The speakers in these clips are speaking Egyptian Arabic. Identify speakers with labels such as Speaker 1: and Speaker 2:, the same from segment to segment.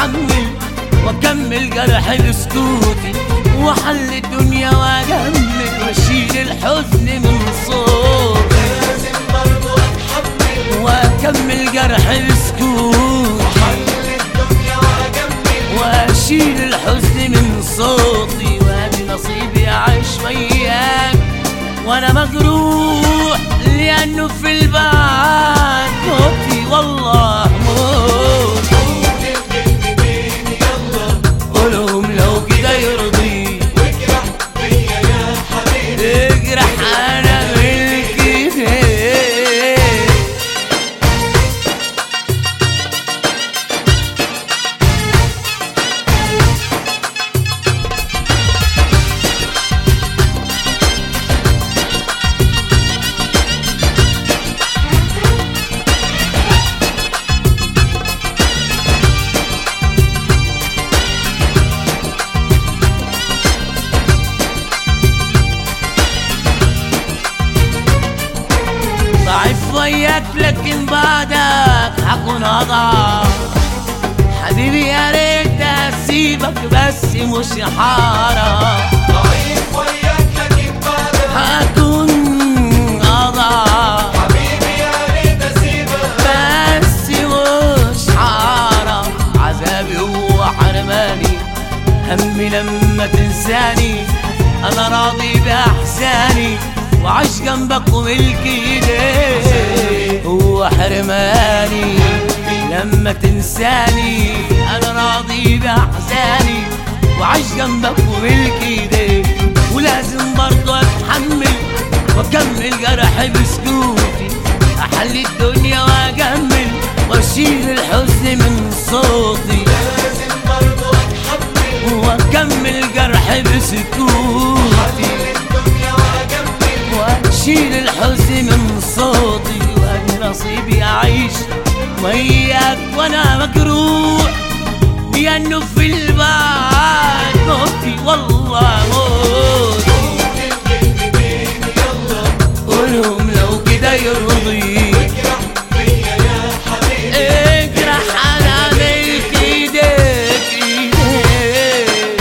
Speaker 1: اتحمل واكمل جرحي بسكوتي واحل الدنيا واجمل واشيل الحزن من صوتي
Speaker 2: لازم برضو اتحمل
Speaker 1: واكمل جرحي بسكوتي
Speaker 2: حل الدنيا واجمل
Speaker 1: واشيل الحزن من صوتي وادي نصيبي اعيش وياك وانا مجروح لانه في البعد موتي والله موت
Speaker 2: قول الكلمتين يلا
Speaker 1: قولهم لو كده يرضي
Speaker 2: واجرح فيا يا حبيبي
Speaker 1: اجرح انا ملكي فين ضعيف وياك لكن بعدك حكون اضعف حبيبي يا ريت اسيبك بس مش حارة
Speaker 2: ضعيف وياك لكن بعدك
Speaker 1: هكون اضعف
Speaker 2: حبيبي يا ريت اسيبك
Speaker 1: بس مش حارة عذابي هو حرماني همي لما تنساني انا راضي باحساني وعايش جنبك وملك ايديك هو حرماني لما تنساني انا راضي باحساني وعايش جنبك وملك ايديك ولازم برضه اتحمل واكمل جرحي بسكوتي احل الدنيا واجمل واشيل الحزن من صوتي
Speaker 2: لازم برضو اتحمل
Speaker 1: واكمل جرحي بسكوتي
Speaker 2: حل الدنيا واجمل
Speaker 1: واشيل الحزن من صوتي وادي نصيبي اعيش وياك وانا مجروح لانه في البعد موتي والله موت
Speaker 2: قول الكلمتين يلا
Speaker 1: قولهم لو كده يرضي
Speaker 2: واجرح فيا يا حبيبي
Speaker 1: اجرح على ملك ايديك ايديك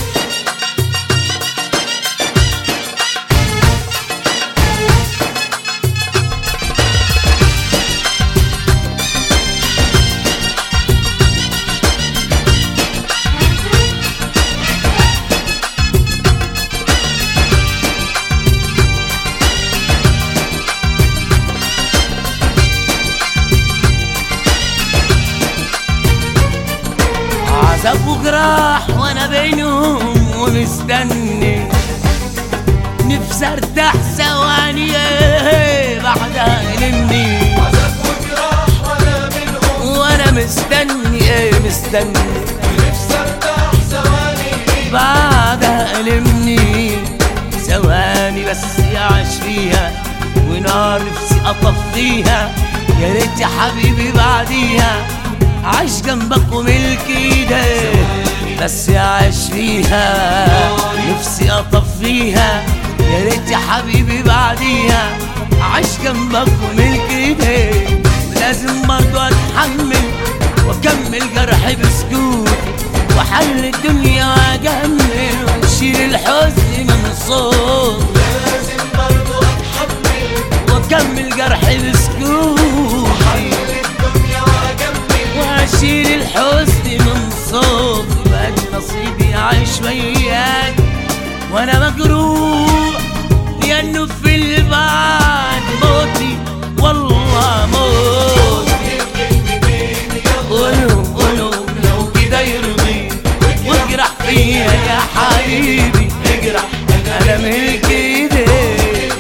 Speaker 1: عذاب وجراح وانا بينهم ومستني نفسي ارتاح ثواني إيه بعدها يلمني
Speaker 2: عذاب وجراح وانا منهم
Speaker 1: وانا مستني ايه مستني
Speaker 2: نفسي ارتاح ثواني
Speaker 1: بعدها ألمني ثواني بس يعيش فيها ونار نفسي أطفيها يا ريت يا حبيبي بعديها عايش جنبك وملك ايديك بس يعيش فيها نفسي أطفيها يا ريت يا حبيبي بعديها عايش جنبك وملك ايديك لازم برضه أتحمل واكمل جرحي بسكوتي واحل الدنيا واجمل واشيل الحزن من صوت
Speaker 2: لازم برضو اتحمل
Speaker 1: واكمل جرحي بسكوتي
Speaker 2: حل الدنيا واجمل
Speaker 1: واشيل الحزن من صوتي وادي نصيبي اعيش وياك وانا مجروح لانه في البعد موتي والله موت
Speaker 2: الكلمتين يلا
Speaker 1: قولوا قولوا لو كده يرضي واجرح فيا يا حبيبي اجرح انا ملك ايديك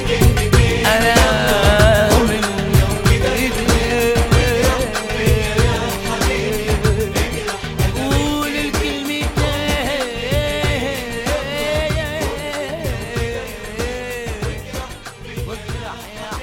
Speaker 1: انا ملك ايديك قول الكلمتين واجرح يا